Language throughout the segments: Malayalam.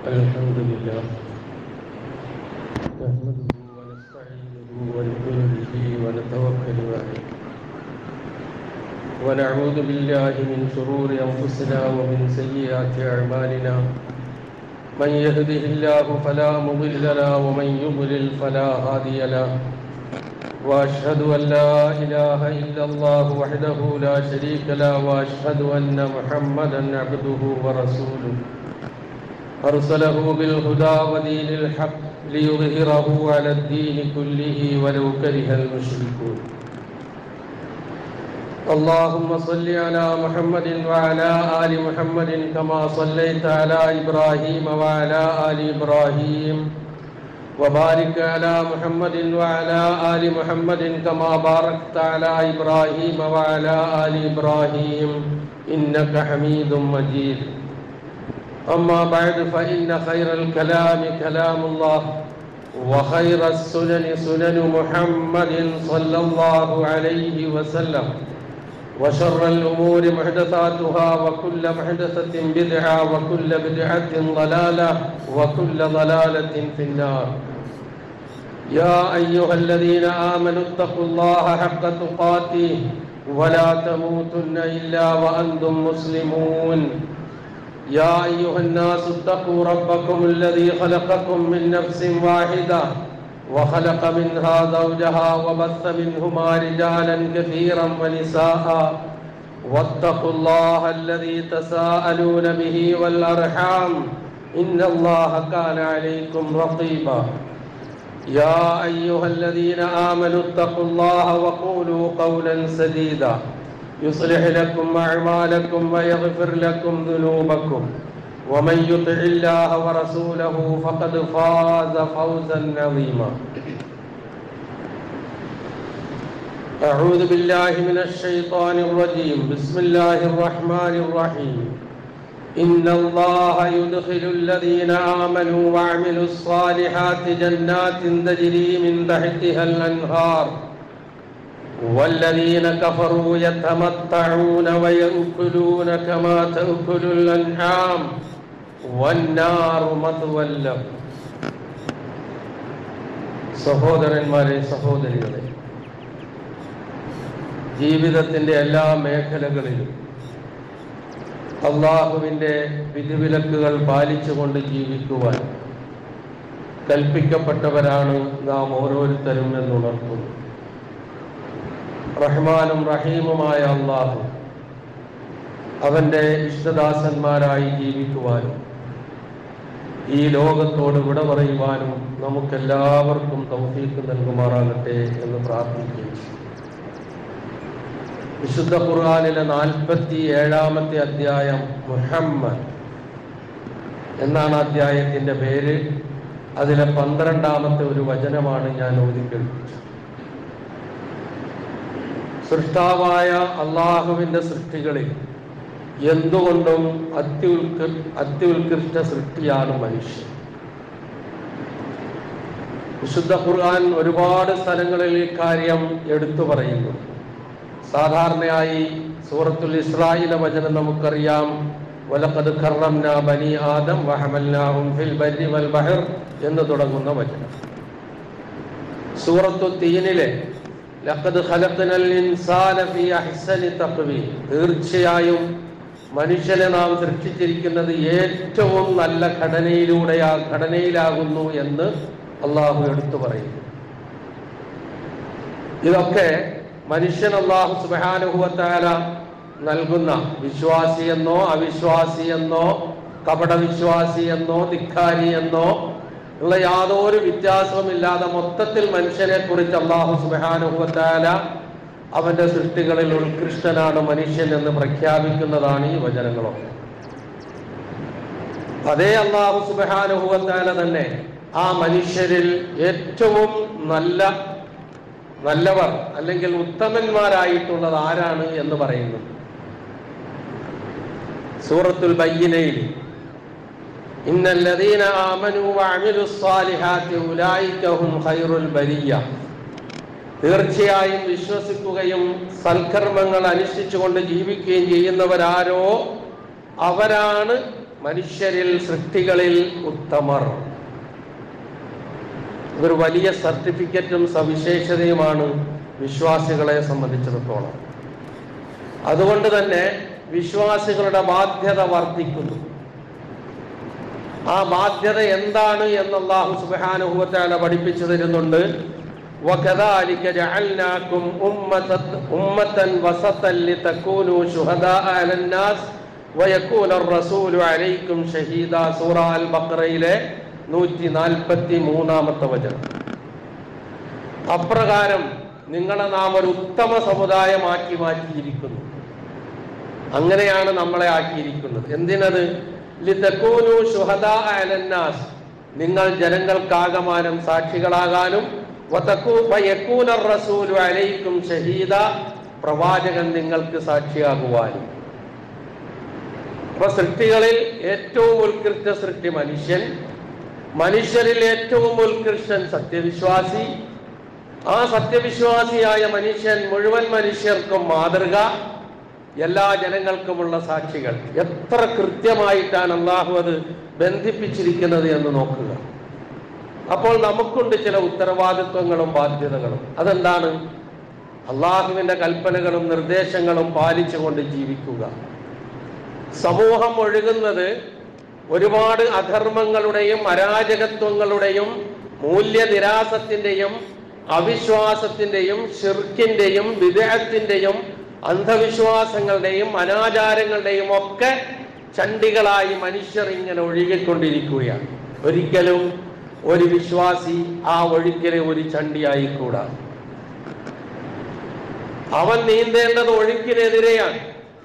الحمد لله نحمده ونستعينه ونؤمن به ونتوكل عليه ونعوذ بالله من شرور انفسنا ومن سيئات اعمالنا من يهده الله فلا مضل له ومن يضلل فلا هادي له واشهد ان لا اله الا الله وحده لا شريك له واشهد ان محمدا عبده ورسوله أرسله بالهدى ودين الحق ليظهره على الدين كله ولو كره المشركون اللهم صل على محمد وعلى آل محمد كما صليت على إبراهيم وعلى آل إبراهيم وبارك على محمد وعلى آل محمد كما باركت على إبراهيم وعلى آل إبراهيم إنك حميد مجيد أما بعد فإن خير الكلام كلام الله وخير السنن سنن محمد صلى الله عليه وسلم وشر الأمور محدثاتها وكل محدثة بدعة وكل بدعة ضلالة وكل ضلالة في النار يا أيها الذين آمنوا اتقوا الله حق تقاته ولا تموتن إلا وأنتم مسلمون يا أيها الناس اتقوا ربكم الذي خلقكم من نفس واحدة وخلق منها زوجها وبث منهما رجالا كثيرا ونساء واتقوا الله الذي تساءلون به والأرحام إن الله كان عليكم رقيبا يا أيها الذين آمنوا اتقوا الله وقولوا قولا سديدا يصلح لكم أعمالكم ويغفر لكم ذنوبكم ومن يطع الله ورسوله فقد فاز فوزا عظيما أعوذ بالله من الشيطان الرجيم بسم الله الرحمن الرحيم إن الله يدخل الذين آمنوا وعملوا الصالحات جنات تجري من تحتها الأنهار والذين كفروا يتمتعون ويأكلون كما تأكل الأنعام والنار مثوى لهم സഹോദരന്മാരെ സഹോദരികളെ ജീവിതത്തിൻ്റെ എല്ലാ മേഖലകളിലും അള്ളാഹുവിൻ്റെ വിധിവിലക്കുകൾ പാലിച്ചുകൊണ്ട് ജീവിക്കുവാൻ കൽപ്പിക്കപ്പെട്ടവരാണ് നാം ഓരോരുത്തരും എന്നുണർത്തുന്നു റഹ്മാനും റഹീമുമായ അള്ളാഹു അവൻ്റെ ഇഷ്ടദാസന്മാരായി ജീവിക്കുവാനും ഈ ലോകത്തോട് വിട പറയുവാനും നമുക്കെല്ലാവർക്കും തൗഫീക്ക് നൽകുമാറാകട്ടെ എന്ന് പ്രാർത്ഥിക്കുന്നു വിശുദ്ധ ഖുർആാനിലെ നാൽപ്പത്തി ഏഴാമത്തെ അധ്യായം മുഹമ്മദ് എന്നാണ് അധ്യായത്തിന്റെ പേര് അതിലെ പന്ത്രണ്ടാമത്തെ ഒരു വചനമാണ് ഞാൻ ഓതിക്കേൾപ്പിച്ചത് സൃഷ്ടാവായ അള്ളാഹുവിൻ്റെ സൃഷ്ടികളിൽ എന്തുകൊണ്ടും അത്യുൽകൃ അത്യുത്കൃഷ്ട സൃഷ്ടിയാണ് മനുഷ്യൻ വിശുദ്ധ ഖുർആൻ ഒരുപാട് സ്ഥലങ്ങളിൽ ഇക്കാര്യം എടുത്തു പറയുന്നു സാധാരണയായി സൂറത്തുൽ ഇസ്രായിലെ വചനം നമുക്കറിയാം വലഖദ് കറംന ബനി ആദം വഹമൽനാഹും ഫിൽ ബരി വൽ ബഹർ എന്ന് തുടങ്ങുന്ന വചനം സൂറത്തു തീനിലെ ലഖദ് ഖലഖ്നൽ ഇൻസാന ഫീ അഹ്സനി തഖ്വീം തീർച്ചയായും മനുഷ്യനെ നാം സൃഷ്ടിച്ചിരിക്കുന്നത് ഏറ്റവും നല്ല ഘടനയിലൂടെയാ ഘടനയിലാകുന്നു എന്ന് അള്ളാഹു എടുത്തു പറയുന്നു ഇതൊക്കെ മനുഷ്യൻ അള്ളാഹു സുബാനുഭവത്താല നൽകുന്ന വിശ്വാസിയെന്നോ അവിശ്വാസിയെന്നോ കപടവിശ്വാസിയെന്നോ ധിക്കാരി എന്നോ ഉള്ള യാതൊരു വ്യത്യാസവുമില്ലാതെ മൊത്തത്തിൽ മനുഷ്യനെ കുറിച്ച് അള്ളാഹു സുബാനുഭവത്താല അവന്റെ സൃഷ്ടികളിൽ ഉത്കൃഷ്ടനാണ് മനുഷ്യൻ എന്ന് പ്രഖ്യാപിക്കുന്നതാണ് ഈ വചനങ്ങളൊക്കെ അതേ അള്ളാഹു സുബാനുഭവത്താല തന്നെ ആ മനുഷ്യരിൽ ഏറ്റവും നല്ല നല്ലവർ അല്ലെങ്കിൽ ഉത്തമന്മാരായിട്ടുള്ളത് ആരാണ് എന്ന് പറയുന്നു സൂറത്തുൽ ബയ്യനയിൽ ഇന്നല്ലദീന ആമനു വഅമിലു സ്സാലിഹാത്തി ഉലൈക ഹും ഖൈറുൽ ബരിയ തീർച്ചയായും വിശ്വസിക്കുകയും സൽക്കർമ്മങ്ങൾ അനുഷ്ഠിച്ചുകൊണ്ട് ജീവിക്കുകയും ചെയ്യുന്നവരാരോ അവരാണ് മനുഷ്യരിൽ സൃഷ്ടികളിൽ ഉത്തമർ ഇതൊരു വലിയ സർട്ടിഫിക്കറ്റും സവിശേഷതയുമാണ് വിശ്വാസികളെ സംബന്ധിച്ചിടത്തോളം അതുകൊണ്ട് തന്നെ വിശ്വാസികളുടെ ബാധ്യത വർദ്ധിക്കുന്നു ആ ബാധ്യത എന്താണ് എന്ന് അള്ളാഹു സുബാനുഭവത്താല പഠിപ്പിച്ചു തരുന്നുണ്ട് وكذلك جعلناكم أمة أمة وسطا لتكونوا شهداء على الناس ويكون الرسول عليكم شهيدا സൂറ അൽ ബഖറയിലെ നൂറ്റി നാൽപ്പത്തി മൂന്നാമത്തെ വചനം അപ്രകാരം നിങ്ങളെ നാം ഒരു ഉത്തമ സമുദായമാക്കി മാറ്റിയിരിക്കുന്നു അങ്ങനെയാണ് നമ്മളെ ആക്കിയിരിക്കുന്നത് എന്തിനത് ലിതകൂനു ശുഹദാ അലന്നാസ് നിങ്ങൾ ജനങ്ങൾക്കാകമാനം സാക്ഷികളാകാനും വതകൂ വയകൂന റസൂലു അലൈക്കും ഷഹീദ പ്രവാചകൻ നിങ്ങൾക്ക് സാക്ഷിയാകുവാനും അപ്പൊ സൃഷ്ടികളിൽ ഏറ്റവും ഉത്കൃഷ്ട സൃഷ്ടി മനുഷ്യൻ മനുഷ്യരിൽ ഏറ്റവും ഉത്കൃഷ്ടൻ സത്യവിശ്വാസി ആ സത്യവിശ്വാസിയായ മനുഷ്യൻ മുഴുവൻ മനുഷ്യർക്കും മാതൃക എല്ലാ ജനങ്ങൾക്കുമുള്ള സാക്ഷികൾ എത്ര കൃത്യമായിട്ടാണ് അള്ളാഹു അത് ബന്ധിപ്പിച്ചിരിക്കുന്നത് എന്ന് നോക്കുക അപ്പോൾ നമുക്കുണ്ട് ചില ഉത്തരവാദിത്വങ്ങളും ബാധ്യതകളും അതെന്താണ് അള്ളാഹുവിന്റെ കൽപ്പനകളും നിർദ്ദേശങ്ങളും പാലിച്ചുകൊണ്ട് ജീവിക്കുക സമൂഹം ഒഴുകുന്നത് ഒരുപാട് അധർമ്മങ്ങളുടെയും അരാജകത്വങ്ങളുടെയും മൂല്യനിരാസത്തിന്റെയും അവിശ്വാസത്തിന്റെയും ഷിർക്കിന്റെയും വിദേഹത്തിന്റെയും അന്ധവിശ്വാസങ്ങളുടെയും അനാചാരങ്ങളുടെയും ഒക്കെ ചണ്ടികളായി മനുഷ്യർ ഇങ്ങനെ ഒഴുകിക്കൊണ്ടിരിക്കുകയാണ് ഒരിക്കലും ഒരു വിശ്വാസി ആ ഒഴുക്കിലെ ഒരു ചണ്ടിയായിക്കൂടാ അവൻ നീന്തേണ്ടത് ഒഴുക്കിനെതിരെയാണ്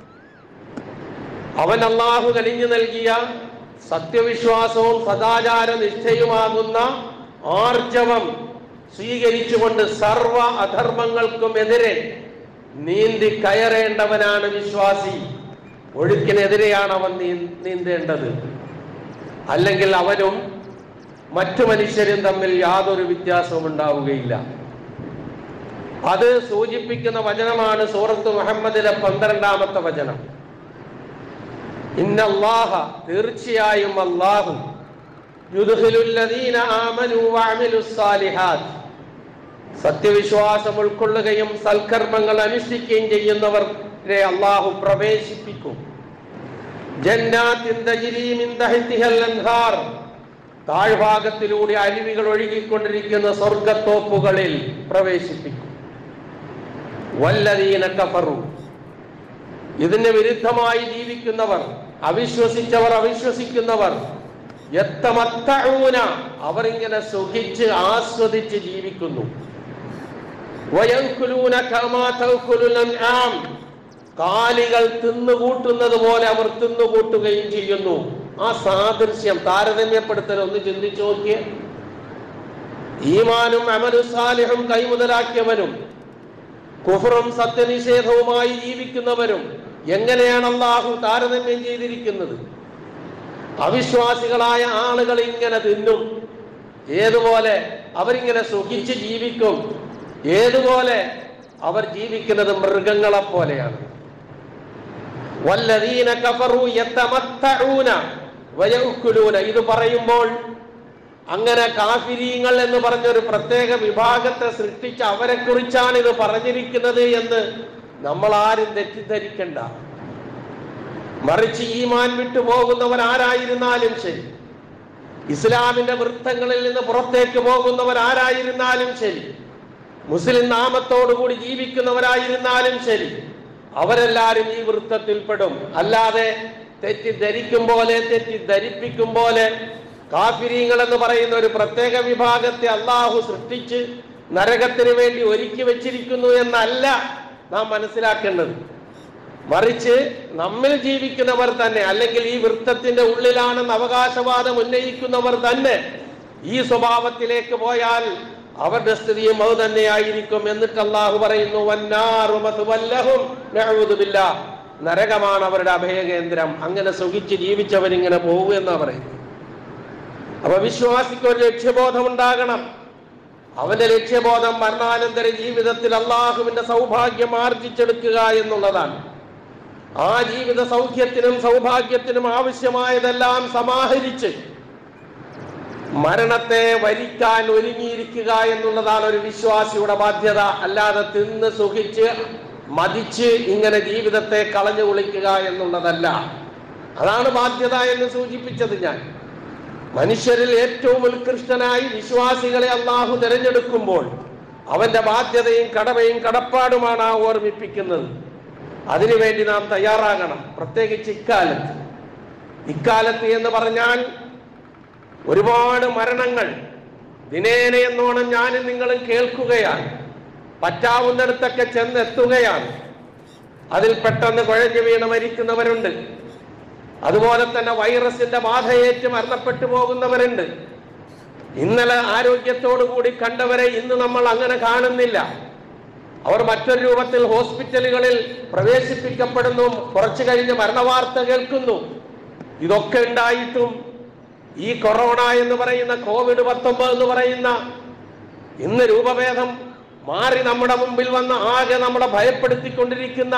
അവൻ അള്ളാഹു കലിഞ്ഞു നൽകിയ സത്യവിശ്വാസവും സദാചാര നിഷ്ഠയുമാകുന്ന ആർജവം സ്വീകരിച്ചുകൊണ്ട് സർവ അധർമ്മങ്ങൾക്കും എതിരെ നീന്തി കയറേണ്ടവനാണ് വിശ്വാസി ഒഴുക്കിനെതിരെയാണ് അവൻ നീ- നീന്തേണ്ടത് അല്ലെങ്കിൽ അവനും മറ്റു മനുഷ്യരും തമ്മിൽ യാതൊരു വ്യത്യാസവും ഉണ്ടാവുകയില്ല അത് സൂചിപ്പിക്കുന്ന വചനമാണ് സൂറത്ത് മുഹമ്മദിലെ പന്ത്രണ്ടാമത്തെ വചനം ഇന്നല്ലാഹ തീർച്ചയായും അല്ലാഹു യുദ്ഖിലുല്ലദീന ആമനു വഅമിലുസ്സാലിഹാത്ത് സത്യവിശ്വാസം ഉൾക്കൊള്ളുകയും സൽക്കർമ്മങ്ങൾ അനുഷ്ഠിക്കുകയും ചെയ്യുന്നവരെ അള്ളാഹു പ്രവേശിപ്പിക്കും ജന്നാത്തിൻ തജ്രി മിൻ തഹ്തിഹൽ അൻഹാർ താഴ്ഭാഗത്തിലൂടെ അരുവികൾ ഒഴുകിക്കൊണ്ടിരിക്കുന്ന സ്വർഗത്തോപ്പുകളിൽ പ്രവേശിപ്പിക്കും വല്ലദീന കഫറു ഇതിന് വിരുദ്ധമായി ജീവിക്കുന്നവർ അവിശ്വസിച്ചവർ അവിശ്വസിക്കുന്നവർ എത്തമത്തൂന അവർ ഇങ്ങനെ സുഖിച്ച് ആസ്വദിച്ച് ജീവിക്കുന്നു വയങ്കുലൂന കമാ തൗക്കുലുൽ അൻആം. കാലികൾ തിന്നുകൂട്ടുന്നത് പോലെ അവർ തിന്നുകൂട്ടുകയും ചെയ്യുന്നു ആ സാദൃശ്യം താരതമ്യപ്പെടുത്തൽ ഒന്ന് ചിന്തിച്ചു നോക്കിയേ ഈമാനും അമലുസാലിഹും കൈമുതലാക്കിയവനും കുഫറും സത്യനിഷേധവുമായി ജീവിക്കുന്നവരും എങ്ങനെയാണ് അള്ളാഹു താരതമ്യം ചെയ്തിരിക്കുന്നത് അവിശ്വാസികളായ ആളുകൾ ഇങ്ങനെ തിന്നും ഏതുപോലെ അവരിങ്ങനെ സുഖിച്ച് ജീവിക്കും ഏതുപോലെ അവർ ജീവിക്കുന്നത് മൃഗങ്ങളെ പോലെയാണ് വല്ലദീന കഫറു യതമത്തഊന വയഉക്കുലൂന ഇത് പറയുമ്പോൾ അങ്ങനെ കാഫിരീങ്ങൾ എന്ന് പറഞ്ഞൊരു പ്രത്യേക വിഭാഗത്തെ സൃഷ്ടിച്ച് അവരെ കുറിച്ചാണ് ഇത് പറഞ്ഞിരിക്കുന്നത് എന്ന് നമ്മൾ ആരും തെറ്റിദ്ധരിക്കണ്ട മറിച്ച് ഈമാൻ വിട്ടു പോകുന്നവൻ ആരായിരുന്നാലും ശരി ഇസ്ലാമിന്റെ വൃത്തങ്ങളിൽ നിന്ന് പുറത്തേക്ക് പോകുന്നവർ ആരായിരുന്നാലും ശരി മുസ്ലിം നാമത്തോടുകൂടി ജീവിക്കുന്നവരായിരുന്നാലും ശരി അവരെല്ലാരും ഈ വൃത്തത്തിൽപ്പെടും അല്ലാതെ തെറ്റിദ്ധരിക്കും പോലെ തെറ്റിദ്ധരിപ്പിക്കും പോലെ കാഫിരീങ്ങൾ എന്ന് പറയുന്ന ഒരു പ്രത്യേക വിഭാഗത്തെ അള്ളാഹു സൃഷ്ടിച്ച് നരകത്തിന് വേണ്ടി ഒരുക്കി വെച്ചിരിക്കുന്നു എന്നല്ല നാം മനസ്സിലാക്കേണ്ടത് മറിച്ച് നമ്മിൽ ജീവിക്കുന്നവർ തന്നെ അല്ലെങ്കിൽ ഈ വൃത്തത്തിന്റെ ഉള്ളിലാണെന്ന് അവകാശവാദം ഉന്നയിക്കുന്നവർ തന്നെ ഈ സ്വഭാവത്തിലേക്ക് പോയാൽ അവരുടെ സ്ഥിതിയും അത് തന്നെയായിരിക്കും എന്നിട്ട് അള്ളാഹു പറയുന്നു "വന്നാറു മഥുവല്ലഹും നഅൂദു ബില്ലാ." നരകമാണ് അവരുടെ അഭയകേന്ദ്രം അങ്ങനെ സുഖിച്ച് ജീവിച്ചവരിങ്ങനെ പോകും എന്നാ പറയുന്നത് അപ്പൊ വിശ്വാസിക്ക് ഒരു ലക്ഷ്യബോധം ഉണ്ടാകണം അവന്റെ ലക്ഷ്യബോധം മരണാനന്തര ജീവിതത്തിൽ അള്ളാഹുവിന്റെ സൗഭാഗ്യം ആർജിച്ചെടുക്കുക എന്നുള്ളതാണ് ആ ജീവിത സൗഖ്യത്തിനും സൗഭാഗ്യത്തിനും ആവശ്യമായതെല്ലാം സമാഹരിച്ച് മരണത്തെ വരിക്കാൻ ഒരുങ്ങിയിരിക്കുക എന്നുള്ളതാണ് ഒരു വിശ്വാസിയുടെ ബാധ്യത അല്ലാതെ തിന്ന് സുഖിച്ച് മതിച്ച് ഇങ്ങനെ ജീവിതത്തെ കളഞ്ഞു കുളിക്കുക എന്നുള്ളതല്ല അതാണ് ബാധ്യത എന്ന് സൂചിപ്പിച്ചത് ഞാൻ മനുഷ്യരിൽ ഏറ്റവും ഉത്കൃഷ്ടനായി വിശ്വാസികളെ അള്ളാഹു തിരഞ്ഞെടുക്കുമ്പോൾ അവന്റെ ബാധ്യതയും കടമയും കടപ്പാടുമാണ് ആ ഓർമ്മിപ്പിക്കുന്നത് അതിനുവേണ്ടി നാം തയ്യാറാകണം പ്രത്യേകിച്ച് ഇക്കാലത്ത് ഇക്കാലത്ത് എന്ന് പറഞ്ഞാൽ ഒരുപാട് മരണങ്ങൾ ദിനേന എന്നോണം ഞാനും നിങ്ങളും കേൾക്കുകയാണ് പറ്റാവുന്നിടത്തൊക്കെ ചെന്നെത്തുകയാണ് അതിൽ പെട്ടെന്ന് കുഴഞ്ഞു വീണ് മരിക്കുന്നവരുണ്ട് അതുപോലെ തന്നെ വൈറസിന്റെ ബാധയേറ്റ് മരണപ്പെട്ടു പോകുന്നവരുണ്ട് ഇന്നലെ ആരോഗ്യത്തോടു കൂടി കണ്ടവരെ ഇന്ന് നമ്മൾ അങ്ങനെ കാണുന്നില്ല അവർ മറ്റൊരു രൂപത്തിൽ ഹോസ്പിറ്റലുകളിൽ പ്രവേശിപ്പിക്കപ്പെടുന്നു കുറച്ചു കഴിഞ്ഞ് മരണവാർത്ത കേൾക്കുന്നു ഇതൊക്കെ ഉണ്ടായിട്ടും ഈ കൊറോണ എന്ന് പറയുന്ന കോവിഡ് പത്തൊമ്പത് എന്ന് പറയുന്ന ഇന്ന് രൂപഭേദം മാറി നമ്മുടെ മുമ്പിൽ വന്ന് ആകെ നമ്മളെ ഭയപ്പെടുത്തിക്കൊണ്ടിരിക്കുന്ന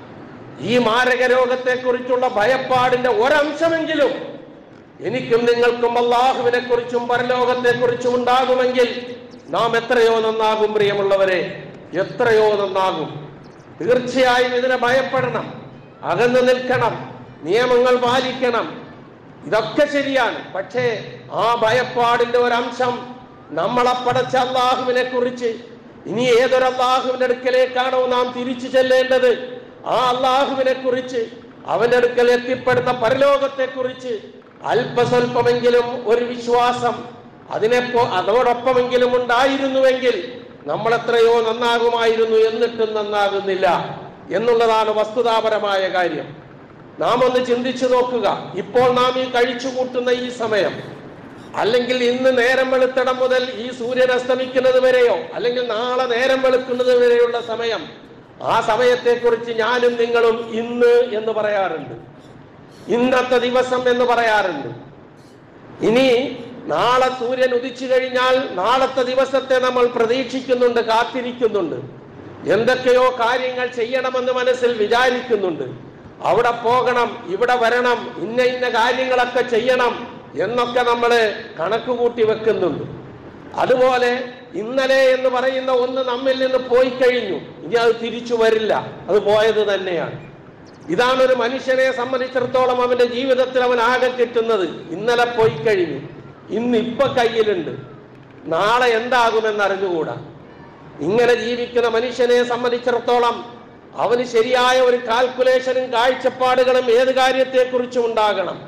ഈ മാരക രോഗത്തെ കുറിച്ചുള്ള ഭയപ്പാടിന്റെ ഒരംശമെങ്കിലും എനിക്കും നിങ്ങൾക്കും അള്ളാഹുവിനെ കുറിച്ചും പരലോകത്തെ കുറിച്ചും ഉണ്ടാകുമെങ്കിൽ നാം എത്രയോ നന്നാകും പ്രിയമുള്ളവരെ എത്രയോ നന്നാകും തീർച്ചയായും ഇതിനെ ഭയപ്പെടണം അകന്നു നിൽക്കണം നിയമങ്ങൾ പാലിക്കണം ഇതൊക്കെ ശരിയാണ് പക്ഷേ ആ ഭയപ്പാടിന്റെ ഒരംശം നമ്മളെ പടച്ച അള്ളാഹുവിനെ കുറിച്ച് ഇനി ഏതൊരു അള്ളാഹുവിന്റെ അടുക്കലേക്കാണോ നാം തിരിച്ചു ചെല്ലേണ്ടത് ആ അള്ളാഹുവിനെ കുറിച്ച് അവന്റെ അടുക്കൽ എത്തിപ്പെടുന്ന പരലോകത്തെ കുറിച്ച് അല്പസ്വല്പമെങ്കിലും ഒരു വിശ്വാസം അതിനെപ്പോ അതോടൊപ്പമെങ്കിലും ഉണ്ടായിരുന്നുവെങ്കിൽ നമ്മൾ എത്രയോ നന്നാകുമായിരുന്നു എന്നിട്ടും നന്നാകുന്നില്ല എന്നുള്ളതാണ് വസ്തുതാപരമായ കാര്യം നാം ഒന്ന് ചിന്തിച്ചു നോക്കുക ഇപ്പോൾ നാം ഈ കഴിച്ചു കൂട്ടുന്ന ഈ സമയം അല്ലെങ്കിൽ ഇന്ന് നേരം വെളുത്തിടം മുതൽ ഈ സൂര്യൻ അസ്തമിക്കുന്നത് വരെയോ അല്ലെങ്കിൽ നാളെ നേരം വെളുക്കുന്നത് വരെയുള്ള സമയം ആ സമയത്തെക്കുറിച്ച് ഞാനും നിങ്ങളും ഇന്ന് എന്ന് പറയാറുണ്ട് ഇന്നത്തെ ദിവസം എന്ന് പറയാറുണ്ട് ഇനി നാളെ സൂര്യൻ ഉദിച്ചു കഴിഞ്ഞാൽ നാളത്തെ ദിവസത്തെ നമ്മൾ പ്രതീക്ഷിക്കുന്നുണ്ട് കാത്തിരിക്കുന്നുണ്ട് എന്തൊക്കെയോ കാര്യങ്ങൾ ചെയ്യണമെന്ന് മനസ്സിൽ വിചാരിക്കുന്നുണ്ട് അവിടെ പോകണം ഇവിടെ വരണം ഇന്ന ഇന്ന കാര്യങ്ങളൊക്കെ ചെയ്യണം എന്നൊക്കെ നമ്മൾ കണക്ക് കൂട്ടി വെക്കുന്നുണ്ട് അതുപോലെ ഇന്നലെ എന്ന് പറയുന്ന ഒന്ന് നമ്മിൽ നിന്ന് പോയി കഴിഞ്ഞു ഇനി അത് തിരിച്ചു വരില്ല അത് പോയത് തന്നെയാണ് ഇതാണ് ഒരു മനുഷ്യനെ സംബന്ധിച്ചിടത്തോളം അവന്റെ ജീവിതത്തിൽ അവൻ ആകെ കിട്ടുന്നത് ഇന്നലെ പോയി കഴിഞ്ഞു ഇന്ന് ഇപ്പൊ കയ്യിലുണ്ട് നാളെ എന്താകുമെന്ന് അറിഞ്ഞുകൂടാ ഇങ്ങനെ ജീവിക്കുന്ന മനുഷ്യനെ സംബന്ധിച്ചിടത്തോളം അവന് ശരിയായ ഒരു കാൽക്കുലേഷനും കാഴ്ചപ്പാടുകളും ഏത് കാര്യത്തെക്കുറിച്ചും ഉണ്ടാകണം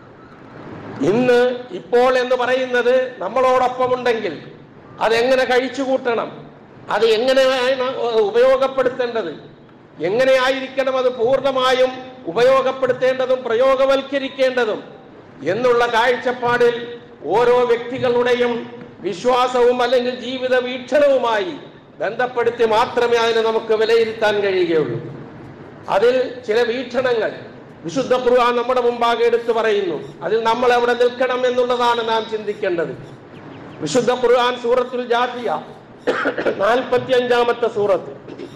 ഇന്ന് ഇപ്പോൾ എന്ന് പറയുന്നത് നമ്മളോടൊപ്പം ഉണ്ടെങ്കിൽ അതെങ്ങനെ കഴിച്ചു കൂട്ടണം അത് എങ്ങനെയാണ് ഉപയോഗപ്പെടുത്തേണ്ടത് എങ്ങനെയായിരിക്കണം അത് പൂർണ്ണമായും ഉപയോഗപ്പെടുത്തേണ്ടതും പ്രയോഗവൽക്കരിക്കേണ്ടതും എന്നുള്ള കാഴ്ചപ്പാടിൽ ഓരോ വ്യക്തികളുടെയും വിശ്വാസവും അല്ലെങ്കിൽ ജീവിത വീക്ഷണവുമായി ബന്ധപ്പെടുത്തി മാത്രമേ അതിനെ നമുക്ക് വിലയിരുത്താൻ കഴിയുകയുള്ളൂ അതിൽ ചില വീക്ഷണങ്ങൾ വിശുദ്ധ ഖുർആൻ നമ്മുടെ മുമ്പാകെ എടുത്തു പറയുന്നു അതിൽ നമ്മൾ എവിടെ നിൽക്കണം എന്നുള്ളതാണ് നാം ചിന്തിക്കേണ്ടത് വിശുദ്ധ ഖുർആൻ സൂറത്തുൽ ജാതിയ നാൽപ്പത്തി അഞ്ചാമത്തെ സൂറത്ത്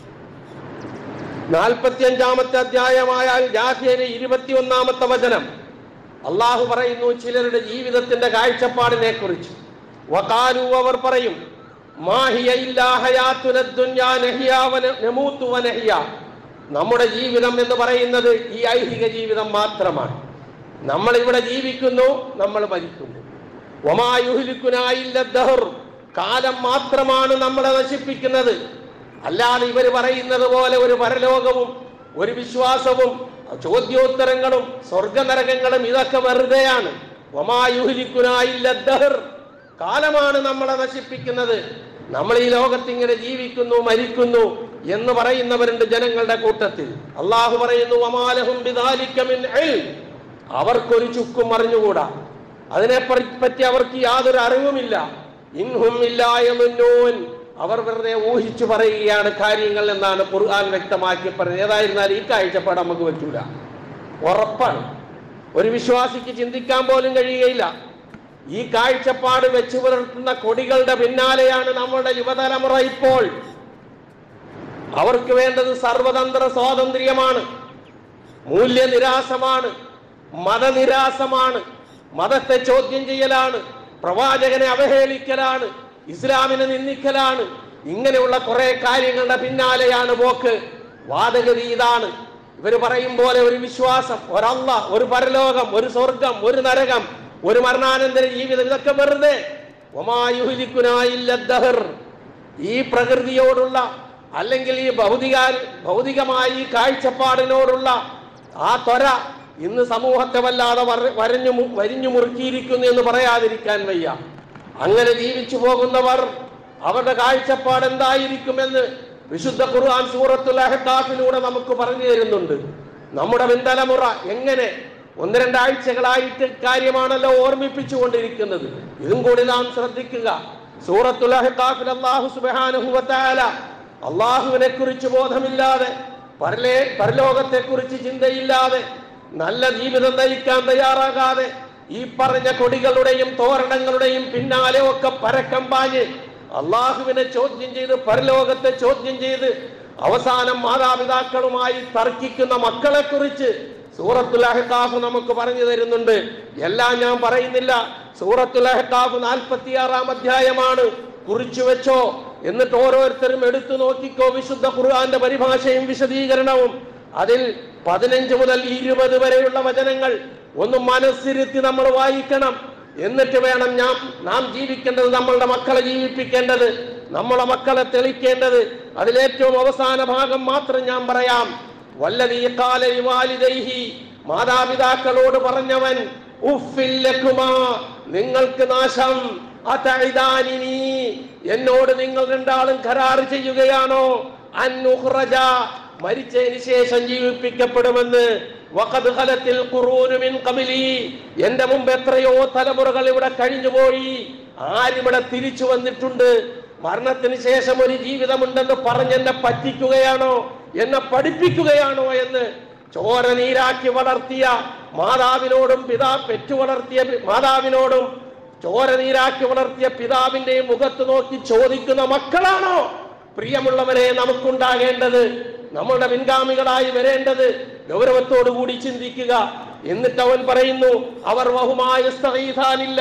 നാൽപ്പത്തി അഞ്ചാമത്തെ അധ്യായമായാൽ ജാതിയയിലെ ഇരുപത്തിയൊന്നാമത്തെ വചനം അള്ളാഹു പറയുന്നു ചിലരുടെ ജീവിതത്തിന്റെ കാഴ്ചപ്പാടിനെ കുറിച്ച് വകാലു അവർ പറയും മാഹിയ ഇല്ലാ ഹയാത്തുന ദുന്യാ നഹിയാ വന- നമൂത്തു വനഹിയ. നമ്മുടെ ജീവിതം എന്ന് പറയുന്നത് ഈ ഐഹിക ജീവിതം മാത്രമാണ് നമ്മൾ ഇവിടെ ജീവിക്കുന്നു നമ്മൾ മരിക്കുന്നു ഒമായുഹുലിക്കുനായില്ല ദഹർ കാലം മാത്രമാണ് നമ്മളെ നശിപ്പിക്കുന്നത് അല്ലാതെ ഇവർ പറയുന്നത് പോലെ ഒരു പരലോകവും ഒരു വിശ്വാസവും ചോദ്യോത്തരങ്ങളും സ്വർഗനരകങ്ങളും ഇതൊക്കെ വെറുതെയാണ് ഒമായുഹുലിക്കുനായില്ല ദഹർ കാലമാണ് നമ്മളെ നശിപ്പിക്കുന്നത് നമ്മൾ ഈ ലോകത്ത് ഇങ്ങനെ ജീവിക്കുന്നു മരിക്കുന്നു എന്ന് പറയുന്നവരുണ്ട് ജനങ്ങളുടെ കൂട്ടത്തിൽ അള്ളാഹു പറയുന്നു വമാലഹും ബിദാലിക മിൻ ഇൽം. അവർക്കൊരു ചുക്കും അറിഞ്ഞുകൂടാ അതിനെ പറി- പറ്റി അവർക്ക് യാതൊരു അറിവുമില്ല ഇൻഹും ഇല്ലായമുന്നൂൻ അവർ വെറുതെ ഊഹിച്ചു പറയുകയാണ് കാര്യങ്ങൾ എന്നാണ് ഖുർആൻ വ്യക്തമാക്കി പറയുന്നത് ഏതായിരുന്നാലും ഈ കാഴ്ചപ്പാട് നമുക്ക് പറ്റൂല ഉറപ്പാണ് ഒരു വിശ്വാസിക്ക് ചിന്തിക്കാൻ പോലും കഴിയുകയില്ല ഈ കാഴ്ചപ്പാട് വെച്ചു പുലർത്തുന്ന കൊടികളുടെ പിന്നാലെയാണ് നമ്മുടെ യുവതലമുറ ഇപ്പോൾ അവർക്ക് വേണ്ടത് സർവതന്ത്ര സ്വാതന്ത്ര്യമാണ് മൂല്യനിരാസമാണ് മതനിരാസമാണ് മതത്തെ ചോദ്യം ചെയ്യലാണ് പ്രവാചകനെ അവഹേളിക്കലാണ് ഇസ്ലാമിനെ നിന്ദിക്കലാണ് ഇങ്ങനെയുള്ള കുറെ കാര്യങ്ങളുടെ പിന്നാലെയാണ് പോക്ക് വാദഗതി ഇതാണ് ഇവർ പറയും പോലെ ഒരു വിശ്വാസം ഒരല്ല ഒരു പരലോകം ഒരു സ്വർഗം ഒരു നരകം ഒരു മരണാനന്തര ജീവിതം ഇതൊക്കെ വെറുതെ ഒമായുഹലിക്കുനായില്ലദ്ദഹർ ഈ പ്രകൃതിയോടുള്ള അല്ലെങ്കിൽ ഈ ഭൗതിക ഭൗതികമായ ഈ കാഴ്ചപ്പാടിനോടുള്ള ആ ത്വര ഇന്ന് സമൂഹത്തെ വല്ലാതെ വര- വരഞ്ഞു മു- വരിഞ്ഞു മുറുക്കിയിരിക്കുന്നു എന്ന് പറയാതിരിക്കാൻ വയ്യ അങ്ങനെ ജീവിച്ചു പോകുന്നവർ അവരുടെ കാഴ്ചപ്പാട് എന്തായിരിക്കുമെന്ന് വിശുദ്ധ ഖുർആൻ സൂറത്തുൽ അഹ്ഖാഫിലൂടെ നമുക്ക് പറഞ്ഞു തരുന്നുണ്ട് നമ്മുടെ പിന്തലമുറ എങ്ങനെ ഒന്ന് രണ്ടാഴ്ചകളായിട്ട് കാര്യമാണല്ലോ ഓർമ്മിപ്പിച്ചു കൊണ്ടിരിക്കുന്നത് ഇതും കൂടി നാം ശ്രദ്ധിക്കുക സൂറത്തുൽ അഹ്ഖാഫിൽ അല്ലാഹു സുബ്ഹാനഹു വ തആല അള്ളാഹുവിനെ കുറിച്ച് ബോധമില്ലാതെ പരലേ പരലോകത്തെ കുറിച്ച് ചിന്തയില്ലാതെ നല്ല ജീവിതം നയിക്കാൻ തയ്യാറാകാതെ ഈ പറഞ്ഞ കൊടികളുടെയും തോരണങ്ങളുടെയും പിന്നാലെ ഒക്കെ പരക്കം പാഞ്ഞ് അള്ളാഹുവിനെ ചോദ്യം ചെയ്ത് പരലോകത്തെ ചോദ്യം ചെയ്ത് അവസാനം മാതാപിതാക്കളുമായി തർക്കിക്കുന്ന മക്കളെ കുറിച്ച് സൂറത്തുൽ അഹ്ഖാഫ് നമുക്ക് പറഞ്ഞു തരുന്നുണ്ട് എല്ലാം ഞാൻ പറയുന്നില്ല സൂറത്തുൽ അഹ്ഖാഫ് നാൽപ്പത്തിയാറാം അധ്യായമാണ് കുറിച്ചു വെച്ചോ എന്നിട്ട് ഓരോരുത്തരും എടുത്തു നോക്കിക്കോ വിശുദ്ധ ഖുർആന്റെ പരിഭാഷയും വിശദീകരണവും അതിൽ പതിനഞ്ച് മുതൽ ഇരുപത് വരെയുള്ള വചനങ്ങൾ ഒന്ന് മനസ്സിരുത്തി നമ്മൾ വായിക്കണം എന്നിട്ട് വേണം ഞാൻ നാം ജീവിക്കേണ്ടത് നമ്മളുടെ മക്കളെ ജീവിപ്പിക്കേണ്ടത് നമ്മളെ മക്കളെ തെളിക്കേണ്ടത് അതിലേറ്റവും അവസാന ഭാഗം മാത്രം ഞാൻ പറയാം വല്ലതീ കാല ലിവാലിദൈഹി മാതാപിതാക്കളോട് പറഞ്ഞവൻ ഉഫില്ലക്കുമാ നിങ്ങൾക്ക് നാശം അതഇദാനിനി എന്നോട് നിങ്ങൾ രണ്ടാളും കരാർ ചെയ്യുകയാണോ അന്നുഖ്റജ മരിച്ചതിന് ശേഷം ജീവിപ്പിക്കപ്പെടുമെന്ന് വഖദ് ഖലത്തിൽ ഖുറൂനു മിൻ ഖബലി എന്റെ മുമ്പ് എത്രയോ തലമുറകൾ ഇവിടെ കഴിഞ്ഞുപോയി ആരിവിടെ തിരിച്ചു വന്നിട്ടുണ്ട് മരണത്തിന് ശേഷം ഒരു ജീവിതമുണ്ടെന്ന് പറഞ്ഞ് എന്നെ പറ്റിക്കുകയാണോ എന്നെ പഠിപ്പിക്കുകയാണോ എന്ന് ചോര നീരാക്കി വളർത്തിയ മാതാവിനോടും പിതാ പെറ്റു വളർത്തിയ പി- മാതാവിനോടും ചോര നീരാക്കി വളർത്തിയ പിതാവിന്റെയും മുഖത്ത് നോക്കി ചോദിക്കുന്ന മക്കളാണോ പ്രിയമുള്ളവരെ നമുക്കുണ്ടാകേണ്ടത് നമ്മളുടെ പിൻഗാമികളായി വരേണ്ടത് ഗൗരവത്തോടു കൂടി ചിന്തിക്കുക എന്നിട്ട് അവൻ പറയുന്നു അവർ വഹുമായില്ല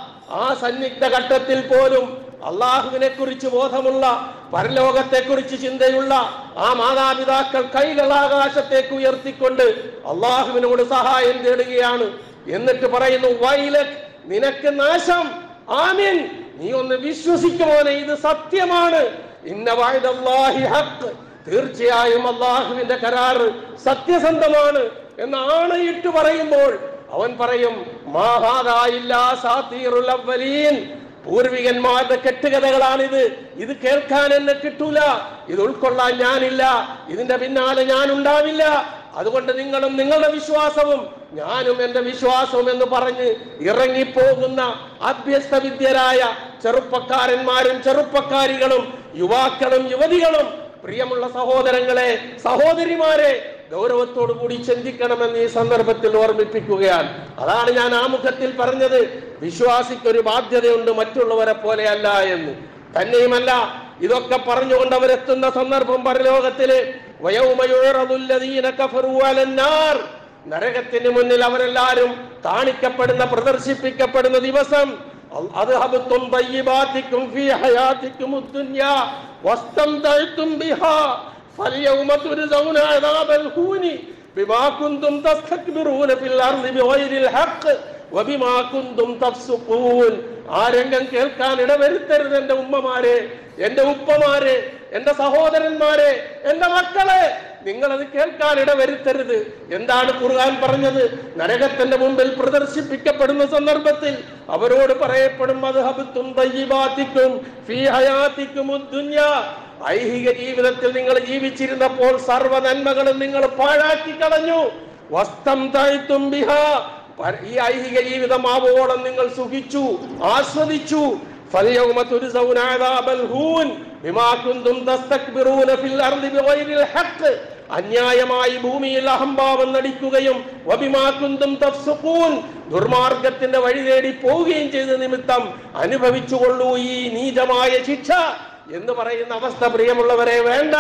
ആ സന്നിഗ്ധ ഘട്ടത്തിൽ പോലും അള്ളാഹുവിനെ കുറിച്ച് ബോധമുള്ള പരലോകത്തെ കുറിച്ച് ചിന്തയുള്ള ആ മാതാപിതാക്കൾ കൈകൾ ആകാശത്തേക്ക് ഉയർത്തിക്കൊണ്ട് അള്ളാഹുവിനോട് സഹായം തേടുകയാണ് എന്നിട്ട് പറയുന്നു വൈലക് നിനക്ക് നാശം ആമിൻ നീ ഒന്ന് വിശ്വസിക്കുമോനെ ഇത് സത്യമാണ് ഇന്ന വാഴുദല്ലാഹി ഹക്ക് തീർച്ചയായും അള്ളാഹുവിന്റെ കരാറ് സത്യസന്ധമാണ് എന്ന് ആണയിട്ട് പറയുമ്പോൾ അവൻ പറയും മാഹാദായില്ല സാത്തീറുൽ അവ്വലീൻ പൂർവികന്മാരുടെ കെട്ടുകഥകളാണിത് ഇത് കേൾക്കാൻ എന്നെ കിട്ടൂല ഇത് ഉൾക്കൊള്ളാൻ ഞാനില്ല ഇതിന്റെ പിന്നാലെ ഞാൻ ഉണ്ടാവില്ല അതുകൊണ്ട് നിങ്ങളും നിങ്ങളുടെ വിശ്വാസവും ഞാനും എന്റെ വിശ്വാസവും എന്ന് പറഞ്ഞ് ഇറങ്ങിപ്പോകുന്ന അഭ്യസ്ത വിദ്യരായ ചെറുപ്പക്കാരന്മാരും ചെറുപ്പക്കാരികളും യുവാക്കളും യുവതികളും പ്രിയമുള്ള സഹോദരങ്ങളെ സഹോദരിമാരെ ഗൗരവത്തോടു കൂടി ചിന്തിക്കണമെന്ന് ഈ സന്ദർഭത്തിൽ ഓർമ്മിപ്പിക്കുകയാണ് അതാണ് ഞാൻ ആമുഖത്തിൽ പറഞ്ഞത് വിശ്വാസിക്ക് ഒരു ബാധ്യതയുണ്ട് മറ്റുള്ളവരെ പോലെയല്ല എന്ന് തന്നെയുമല്ല ഇതൊക്കെ പറഞ്ഞുകൊണ്ട് അവരെത്തുന്ന സന്ദർഭം പരലോകത്തില് വയൗമയുഴറതുല്ലദീന കഫറു അലന്നാർ നരകത്തിന് മുന്നിൽ അവരെല്ലാരും കാണിക്കപ്പെടുന്ന പ്രദർശിപ്പിക്കപ്പെടുന്ന ദിവസം അദ്ഹബത്തും തയ്യിബാത്തിക്കും ഫീ ഹയാത്തിക്കും الدنيا واستمتعتم بها فاليوم تجزون عذاب الهون بما كنتم تستكبرون في الارض بغير الحق وبما كنتم تفسقون ആ രംഗം കേൾക്കാൻ ഇടവരുത്തരുത് എന്റെ ഉമ്മമാരെ എന്റെ ഉപ്പമാരെ എന്റെ സഹോദരന്മാരെ എന്റെ മക്കളെ നിങ്ങളത് കേൾക്കാൻ ഇടവരുത്തരുത് എന്താണ് ഖുർആൻ പറഞ്ഞത് നരകത്തിന്റെ മുമ്പിൽ പ്രദർശിപ്പിക്കപ്പെടുന്ന സന്ദർഭത്തിൽ അവരോട് പറയപ്പെടും മദ്ഹബത്തും തയ്യിബാത്തിക്കും ഫീ ഹയാത്തിക്കും ഉദ്ദുന്യ ഐഹിക ജീവിതത്തിൽ നിങ്ങൾ ജീവിച്ചിരുന്നപ്പോൾ സർവ്വ നന്മകളും നിങ്ങൾ പാഴാക്കി കളഞ്ഞു വസ്തം താഴ്ത്തും ബിഹാ പര- ഈ ഐഹിക ജീവിതം ആവോളം നിങ്ങൾ സുഖിച്ചു ആസ്വദിച്ചു فاليوم تجزون عذاب الهون بما كنتم تستكبرون في الارض بغير الحق അന്യായമായി ഭൂമിയിൽ അഹംഭാവം നടിക്കുകയും വബിമാ കുന്തും തഫ്സുഖൂൻ ദുർമാർഗത്തിന്റെ വഴി തേടി പോവുകയും ചെയ്ത നിമിത്തം അനുഭവിച്ചുകൊള്ളൂ ഈ നീചമായ ശിക്ഷ എന്ന് പറയുന്ന അവസ്ഥ പ്രിയമുള്ളവരെ വേണ്ട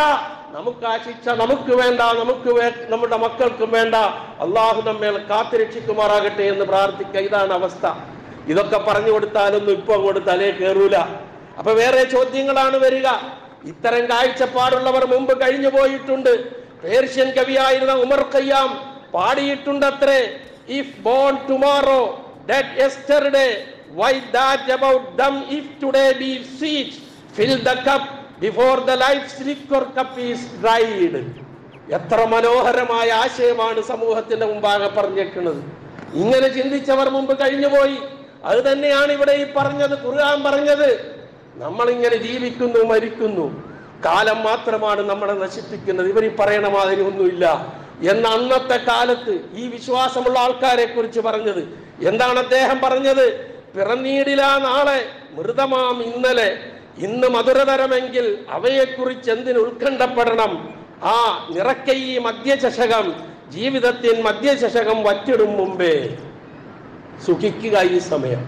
നമുക്ക് ആ ശിക്ഷ നമുക്ക് വേണ്ട നമുക്ക് വേ നമ്മുടെ മക്കൾക്കും വേണ്ട അള്ളാഹു നമ്മെ കാത്തുരക്ഷിക്കുമാറാകട്ടെ എന്ന് പ്രാർത്ഥിക്കുക ഇതാണ് അവസ്ഥ ഇതൊക്കെ പറഞ്ഞു കൊടുത്താലൊന്നും ഇപ്പൊ അങ്ങോട്ട് തലേ കയറൂല അപ്പൊ വേറെ ചോദ്യങ്ങളാണ് വരിക ഇത്തരം കാഴ്ചപ്പാടുള്ളവർ മുമ്പ് കഴിഞ്ഞു പോയിട്ടുണ്ട് പേർഷ്യൻ കവിയായിരുന്ന ഉമർ ഖയ്യാം പാടിയിട്ടുണ്ട് അത്രേ if born tomorrow that yesterday why that about them if today be sweet fill the cup before the life liquor cup is dried എത്ര മനോഹരമായ ആശയമാണ് സമൂഹത്തിന്റെ മുമ്പാകെ പറഞ്ഞേക്കുന്നത് ഇങ്ങനെ ചിന്തിച്ചവർ മുമ്പ് കഴിഞ്ഞുപോയി അത് തന്നെയാണ് ഇവിടെ ഈ പറഞ്ഞത് ഖുർആൻ പറഞ്ഞത് നമ്മൾ ഇങ്ങനെ ജീവിക്കുന്നു മരിക്കുന്നു കാലം മാത്രമാണ് നമ്മളെ നശിപ്പിക്കുന്നത് ഇവർ ഈ പറയണ മാതിരി ഒന്നുമില്ല എന്ന അന്നത്തെ കാലത്ത് ഈ വിശ്വാസമുള്ള ആൾക്കാരെ കുറിച്ച് പറഞ്ഞത് എന്താണ് അദ്ദേഹം പറഞ്ഞത് പിറന്നീടില നാളെ മൃതമാം ഇന്നലെ ഇന്ന് മധുരതരമെങ്കിൽ അവയെക്കുറിച്ച് എന്തിന് ഉത്കണ്ഠപ്പെടണം ആ നിറക്കൈ മദ്യചഷകം ജീവിതത്തിൻ മദ്യചഷകം വറ്റിടും മുമ്പേ സുഖിക്കുക ഈ സമയം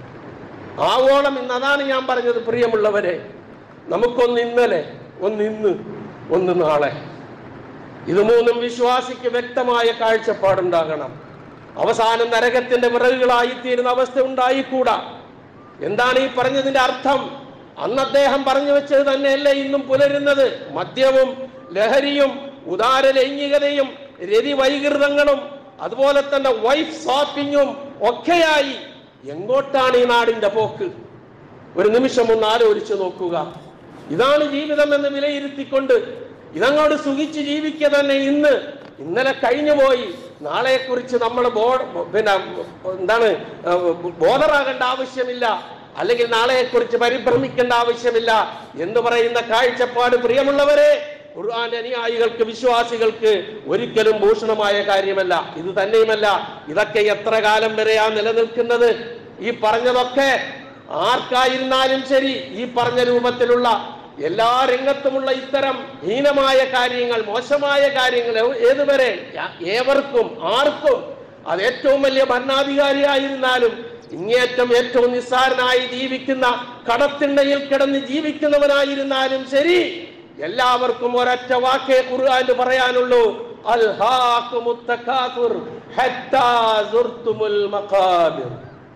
ആവോളം ഇന്ന് അതാണ് ഞാൻ പറഞ്ഞത് പ്രിയമുള്ളവരെ നമുക്കൊന്ന് ഇന്നലെ ഒന്ന് ഇന്ന് ഒന്ന് നാളെ ഇത് മൂന്നും വിശ്വാസിക്ക് വ്യക്തമായ കാഴ്ചപ്പാടുണ്ടാകണം അവസാനം നരകത്തിന്റെ വിറകുകളായിത്തീരുന്ന അവസ്ഥ ഉണ്ടായിക്കൂടാ എന്താണ് ഈ പറഞ്ഞതിന്റെ അർത്ഥം അന്ന് അദ്ദേഹം പറഞ്ഞു വെച്ചത് തന്നെയല്ലേ ഇന്നും പുലരുന്നത് മദ്യവും ലഹരിയും ഉദാര ലൈംഗികതയും രതിവൈകൃതങ്ങളും അതുപോലെ തന്നെ വൈഫ് ഷോപ്പിങ്ങും ഒക്കെയായി എങ്ങോട്ടാണ് ഈ നാടിന്റെ പോക്ക് ഒരു നിമിഷം ഒന്ന് ആലോചിച്ച് നോക്കുക ഇതാണ് ജീവിതം എന്ന് വിലയിരുത്തിക്കൊണ്ട് ഇതങ്ങോട്ട് സുഖിച്ച് ജീവിക്കുക തന്നെ ഇന്ന് ഇന്നലെ കഴിഞ്ഞു പോയി നാളെ കുറിച്ച് നമ്മൾ ബോ പിന്നെ എന്താണ് ബോധറാകേണ്ട ആവശ്യമില്ല അല്ലെങ്കിൽ നാളെ കുറിച്ച് പരിഭ്രമിക്കേണ്ട ആവശ്യമില്ല എന്ന് പറയുന്ന കാഴ്ചപ്പാട് പ്രിയമുള്ളവരെ ഖുർആന്റെ അനുയായികൾക്ക് വിശ്വാസികൾക്ക് ഒരിക്കലും ഭൂഷണമായ കാര്യമല്ല ഇത് തന്നെയുമല്ല ഇതൊക്കെ എത്ര കാലം വരെയാ നിലനിൽക്കുന്നത് ഈ പറഞ്ഞതൊക്കെ ആർക്കായിരുന്നാലും ശരി ഈ പറഞ്ഞ രൂപത്തിലുള്ള എല്ലാ രംഗത്തുമുള്ള ഇത്തരം ഹീനമായ കാര്യങ്ങൾ മോശമായ കാര്യങ്ങൾ ഏ- ഏതുവരെ യ- ഏവർക്കും ആർക്കും അത് ഏറ്റവും വലിയ ഭരണാധികാരിയായിരുന്നാലും ഇങ്ങേറ്റം ഏറ്റവും നിസ്സാരനായി ജീവിക്കുന്ന കടത്തിണ്ണയിൽ കിടന്ന് ജീവിക്കുന്നവനായിരുന്നാലും ശരി എല്ലാവർക്കും ഒരൊറ്റ വാക്കേ ഖുർആന് പറയാനുള്ളൂ അൽഹാഖുമുത് തകാസുർ ഹത്താ സുർത്തുമുൽ മഖാബിർ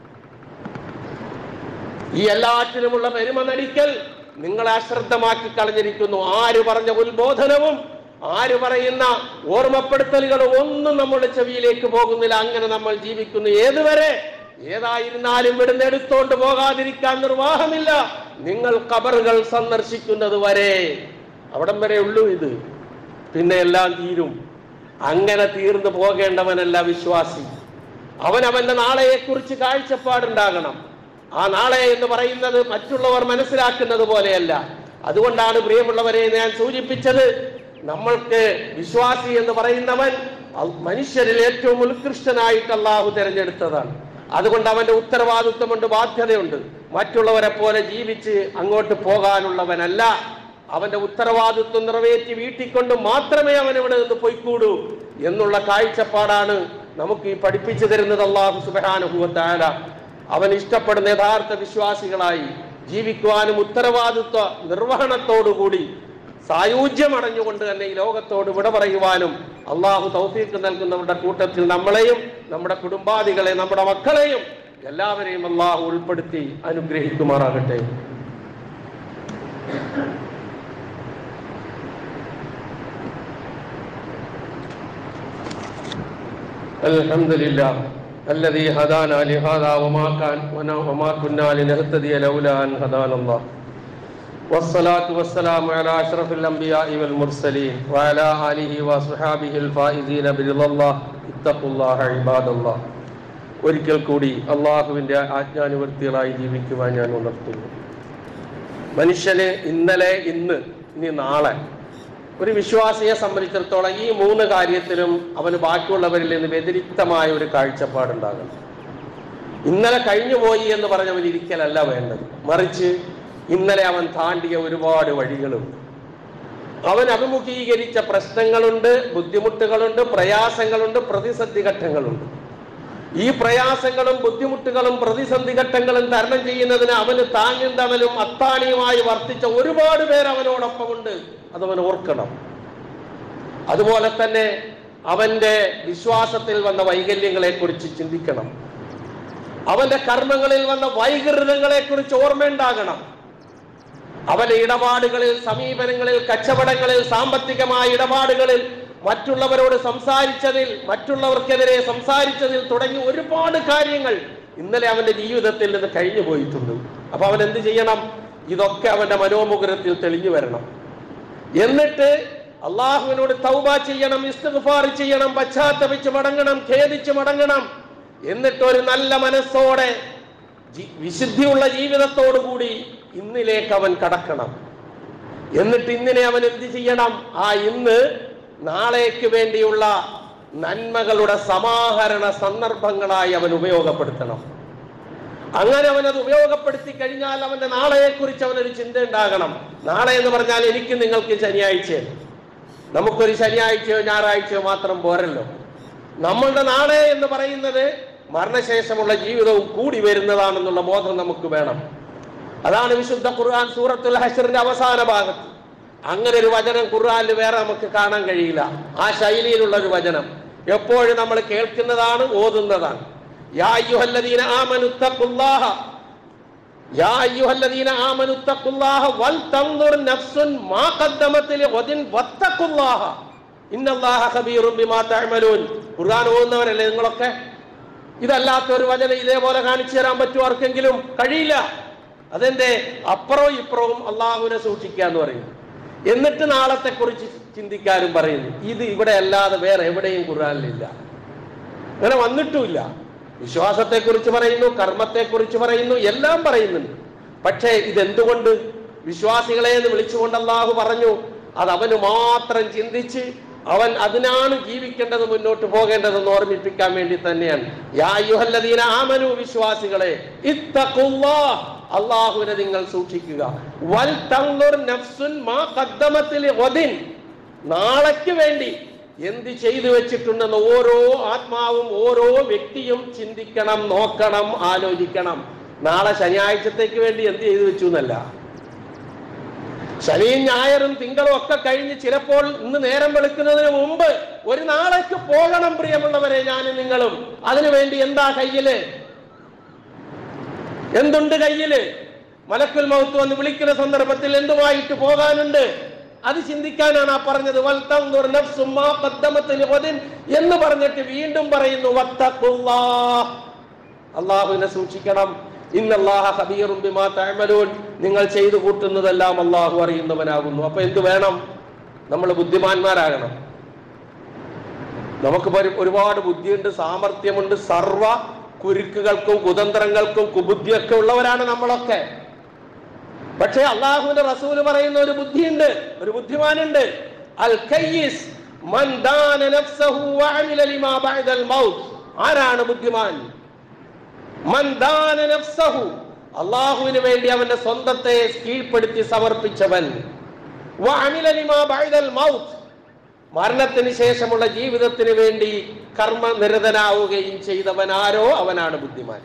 ഈ എല്ലാറ്റിനുമുള്ള പെരുമ നടിക്കൽ നിങ്ങളെ അശ്രദ്ധമാക്കി കളഞ്ഞിരിക്കുന്നു ആര് പറഞ്ഞ ഉത്ബോധനവും ആര് പറയുന്ന ഓർമ്മപ്പെടുത്തലുകളും ഒന്നും നമ്മുടെ ചെവിയിലേക്ക് പോകുന്നില്ല അങ്ങനെ നമ്മൾ ജീവിക്കുന്നു ഏതുവരെ ഏതായിരുന്നാലും ഇവിടുന്ന് എടുത്തോണ്ട് പോകാതിരിക്കാൻ നിർവാഹമില്ല നിങ്ങൾ കബറുകൾ സന്ദർശിക്കുന്നത് വരെ അവിടം വരെ ഉള്ളൂ ഇത് പിന്നെ എല്ലാം തീരും അങ്ങനെ തീർന്നു പോകേണ്ടവനല്ല വിശ്വാസി അവൻ അവന്റെ നാളെയെക്കുറിച്ച് കാഴ്ചപ്പാടുണ്ടാകണം ആ നാളെ എന്ന് പറയുന്നത് മറ്റുള്ളവർ മനസ്സിലാക്കുന്നത് പോലെയല്ല അതുകൊണ്ടാണ് പ്രിയമുള്ളവരെ ഞാൻ സൂചിപ്പിച്ചത് നമ്മൾക്ക് വിശ്വാസി എന്ന് പറയുന്നവൻ അൽ- മനുഷ്യരിൽ ഏറ്റവും ഉത്കൃഷ്ടനായിട്ട് അള്ളാഹു തിരഞ്ഞെടുത്തതാണ് അതുകൊണ്ട് അവന്റെ ഉത്തരവാദിത്വമുണ്ട് ബാധ്യതയുണ്ട് മറ്റുള്ളവരെ പോലെ ജീവിച്ച് അങ്ങോട്ട് പോകാനുള്ളവനല്ല അവന്റെ ഉത്തരവാദിത്വം നിറവേറ്റി വീട്ടിക്കൊണ്ട് മാത്രമേ അവൻ ഇവിടെ നിന്ന് പൊയ്ക്കൂടൂ എന്നുള്ള കാഴ്ചപ്പാടാണ് നമുക്ക് ഈ പഠിപ്പിച്ചു തരുന്നത് അള്ളാഹു സുബാനുഭവത്താല അവൻ ഇഷ്ടപ്പെടുന്ന യഥാർത്ഥ വിശ്വാസികളായി ജീവിക്കുവാനും ഉത്തരവാദിത്വ നിർവഹണത്തോടുകൂടി സായുജ്യമടഞ്ഞുകൊണ്ട് തന്നെ ഈ ലോകത്തോട് വിട പറയുവാനും അള്ളാഹു തൗഫീക്ക് നൽകുന്നവരുടെ കൂട്ടത്തിൽ നമ്മളെയും നമ്മുടെ കുടുംബാദികളെ നമ്മുടെ മക്കളെയും എല്ലാവരെയും അള്ളാഹു ഉൾപ്പെടുത്തി അനുഗ്രഹിക്കുമാറാകട്ടെ الحمد لله الذي هدانا لهذا وما كان وما كنا لنهتدي لولا ان هدانا الله والصلاة والسلام على أشرف الأنبياء والمرسلين وعلى آله وصحابه الفائزين برضا الله اتقوا الله عباد الله ഒരിക്കൽ കൂടി അള്ളാഹുവിൻ്റെ ആജ്ഞാനുവർത്തികളായി ജീവിക്കുവാൻ ഞാൻ ഉണർത്തുന്നു മനുഷ്യന് ഇന്നലെ ഇന്ന് ഇനി നാളെ ഒരു വിശ്വാസിയെ സംബന്ധിച്ചിടത്തോളം ഈ മൂന്ന് കാര്യത്തിലും അവന് ബാക്കിയുള്ളവരിൽ നിന്ന് വ്യതിരിക്തമായ ഒരു കാഴ്ചപ്പാടുണ്ടാകണം ഇന്നലെ കഴിഞ്ഞുപോയി എന്ന് പറഞ്ഞവൻ ഇരിക്കലല്ല വേണ്ടത് മറിച്ച് ഇന്നലെ അവൻ താണ്ടിയ ഒരുപാട് വഴികളുണ്ട് അവൻ അഭിമുഖീകരിച്ച പ്രശ്നങ്ങളുണ്ട് ബുദ്ധിമുട്ടുകളുണ്ട് പ്രയാസങ്ങളുണ്ട് പ്രതിസന്ധി ഘട്ടങ്ങളുണ്ട് ഈ പ്രയാസങ്ങളും ബുദ്ധിമുട്ടുകളും പ്രതിസന്ധി ഘട്ടങ്ങളും തരണം ചെയ്യുന്നതിന് അവന് താങ്ങും തണലും അത്താണിയുമായി വർത്തിച്ച ഒരുപാട് പേർ അവനോടൊപ്പമുണ്ട് അതവൻ ഓർക്കണം അതുപോലെ തന്നെ അവന്റെ വിശ്വാസത്തിൽ വന്ന വൈകല്യങ്ങളെ കുറിച്ച് ചിന്തിക്കണം അവന്റെ കർമ്മങ്ങളിൽ വന്ന വൈകൃതങ്ങളെ കുറിച്ച് ഓർമ്മയുണ്ടാകണം അവന്റെ ഇടപാടുകളിൽ സമീപനങ്ങളിൽ കച്ചവടങ്ങളിൽ സാമ്പത്തികമായ ഇടപാടുകളിൽ മറ്റുള്ളവരോട് സംസാരിച്ചതിൽ മറ്റുള്ളവർക്കെതിരെ സംസാരിച്ചതിൽ തുടങ്ങി ഒരുപാട് കാര്യങ്ങൾ ഇന്നലെ അവന്റെ ജീവിതത്തിൽ നിന്ന് കഴിഞ്ഞു പോയിട്ടുണ്ട് അപ്പൊ അവൻ എന്ത് ചെയ്യണം ഇതൊക്കെ അവന്റെ മനോമുഖരത്തിൽ തെളിഞ്ഞു വരണം എന്നിട്ട് അള്ളാഹുവിനോട് തൗബ ചെയ്യണം ഇസ്തിഗ്ഫാർ ചെയ്യണം പശ്ചാത്തപിച്ച് മടങ്ങണം ഖേദിച്ച് മടങ്ങണം എന്നിട്ട് ഒരു നല്ല മനസ്സോടെ ജി- വിശുദ്ധിയുള്ള ജീവിതത്തോടു കൂടി ഇന്നിലേക്ക് അവൻ കടക്കണം എന്നിട്ട് ഇന്നിനെ അവൻ എന്ത് ചെയ്യണം ആ ഇന്ന് നാളേക്ക് വേണ്ടിയുള്ള നന്മകളുടെ സമാഹരണ സന്ദർഭങ്ങളായി അവൻ ഉപയോഗപ്പെടുത്തണം അങ്ങനെ അവൻ അത് ഉപയോഗപ്പെടുത്തി കഴിഞ്ഞാൽ അവന്റെ നാളെയെക്കുറിച്ച് അവനൊരു ചിന്ത ഉണ്ടാകണം നാളെ എന്ന് പറഞ്ഞാൽ എനിക്ക് നിങ്ങൾക്ക് ശനിയാഴ്ച നമുക്കൊരു ശനിയാഴ്ചയോ ഞായറാഴ്ചയോ മാത്രം പോരല്ലോ നമ്മളുടെ നാളെ എന്ന് പറയുന്നത് മരണശേഷമുള്ള ജീവിതവും കൂടി വരുന്നതാണെന്നുള്ള ബോധം നമുക്ക് വേണം അതാണ് വിശുദ്ധ ഖുർആൻ സൂറത്തുൽ ഹഷറിന്റെ അവസാന ഭാഗത്ത് അങ്ങനെ ഒരു വചനം ഖുർആനിൽ വേറെ നമുക്ക് കാണാൻ കഴിയില്ല ആ ശൈലിയിലുള്ള ഒരു വചനം എപ്പോഴും നമ്മൾ കേൾക്കുന്നതാണ് ഓതുന്നതാണ് യാ അയ്യുഹല്ലദീന ആമനു തഖുല്ലാഹ യാ അയ്യുഹല്ലദീന ആമനു തഖുല്ലാഹ വൽ തൻദുർ നഫ്സുൻ മാ ഖദ്ദമത് ലിഗദിൻ വത്തഖുല്ലാഹ ഇന്നല്ലാഹ ഖബീറും ബിമാ തഅമലൂൻ ഖുർആൻ ഓതുന്നവരല്ലേ നിങ്ങളൊക്കെ ഇതല്ലാത്ത ഒരു വചനം ഇതേപോലെ കാണിച്ചു തരാൻ പറ്റുമോ ആർക്കെങ്കിലും കഴിയില്ല അതെന്റെ അപ്പുറവും ഇപ്പുറവും അള്ളാഹുവിനെ സൂക്ഷിക്കുക എന്ന് പറയുന്നു എന്നിട്ട് നാളത്തെ കുറിച്ച് ചിന്തിക്കാനും പറയുന്നു ഇത് ഇവിടെ അല്ലാതെ വേറെ എവിടെയും ഖുർആനിലില്ല അങ്ങനെ വന്നിട്ടുമില്ല വിശ്വാസത്തെ കുറിച്ച് പറയുന്നു കർമ്മത്തെ കുറിച്ച് പറയുന്നു എല്ലാം പറയുന്നുണ്ട് പക്ഷേ ഇതെന്തുകൊണ്ട് വിശ്വാസികളെ എന്ന് വിളിച്ചുകൊണ്ട് അള്ളാഹു പറഞ്ഞു അത് അവന് മാത്രം ചിന്തിച്ച് അവൻ അതിനാണ് ജീവിക്കേണ്ടത് മുന്നോട്ട് പോകേണ്ടതെന്ന് ഓർമ്മിപ്പിക്കാൻ വേണ്ടി തന്നെയാണ് യാ അയ്യുഹല്ലദീന ആമനു വിശ്വാസികളെ ഇത്തഖുല്ലാഹ് അള്ളാഹുവിനെ നിങ്ങൾ സൂക്ഷിക്കുക വൽ തൻദുർ നഫ്സുൻ മാ ഖദ്ദമത് ലിഗദിൻ നാളേക്ക് വേണ്ടി എന്ത് ചെയ്തു വെച്ചിട്ടുണ്ടെന്ന് ഓരോ ആത്മാവും ഓരോ വ്യക്തിയും ചിന്തിക്കണം നോക്കണം ആലോചിക്കണം നാളെ ശനിയാഴ്ചത്തേക്ക് വേണ്ടി എന്ത് ചെയ്തു വെച്ചു എന്നല്ല ശനിയും ഞായറും തിങ്കളും ഒക്കെ കഴിഞ്ഞ് ചിലപ്പോൾ ഇന്ന് നേരം വെളുക്കുന്നതിന് മുമ്പ് ഒരു നാളേക്ക് പോകണം പ്രിയമുള്ളവരെ ഞാനും നിങ്ങളും അതിനുവേണ്ടി എന്താ കയ്യില് എന്തുണ്ട് കയ്യില് മലക്കുൽ മൗത്ത് വന്ന് വിളിക്കുന്ന സന്ദർഭത്തിൽ എന്തുമായിട്ട് പോകാനുണ്ട് അത് ചിന്തിക്കാനാണ് ആ പറഞ്ഞത് വൽ തൻദുർ നഫ്സും മാ ഖദ്ദമത് ലിഗദിൻ എന്ന് പറഞ്ഞിട്ട് വീണ്ടും പറയുന്നു വത്തഖുല്ലാഹ് അള്ളാഹുവിനെ സൂക്ഷിക്കണം ഇന്നല്ലാഹ ഖബീറും ബിമാ തഅമലൂൻ നിങ്ങൾ ചെയ്തു കൂട്ടുന്നതെല്ലാം അള്ളാഹു അറിയുന്നവനാകുന്നു അപ്പൊ എന്ത് വേണം നമ്മൾ ബുദ്ധിമാന്മാരാകണം നമുക്ക് പരി- ഒരുപാട് ബുദ്ധിയുണ്ട് സാമർഥ്യമുണ്ട് സർവ കുരുക്കുകൾക്കും കുതന്ത്രങ്ങൾക്കും കുബുദ്ധിയൊക്കെ ഉള്ളവരാണ് നമ്മളൊക്കെ പക്ഷേ അള്ളാഹുവിന്റെ റസൂല് പറയുന്ന ഒരു ബുദ്ധിയുണ്ട് ഒരു ബുദ്ധിമാനുണ്ട് അൽ കയ്യിസ് മൻ ദാന നഫ്സഹു വഅമില ലിമാ ബഅദൽ മൗത്ത് ആരാണ് ബുദ്ധിമാൻ മൻ ദാന നഫ്സഹു അള്ളാഹുവിന് വേണ്ടി അവന്റെ സ്വന്തത്തെ കീഴ്പ്പെടുത്തി സമർപ്പിച്ചവൻ വഅമില ലിമാ ബഅദൽ മൗത്ത് മരണത്തിന് ശേഷമുള്ള ജീവിതത്തിന് വേണ്ടി കർമ്മനിരതനാവുകയും ചെയ്തവൻ ആരോ അവനാണ് ബുദ്ധിമാൻ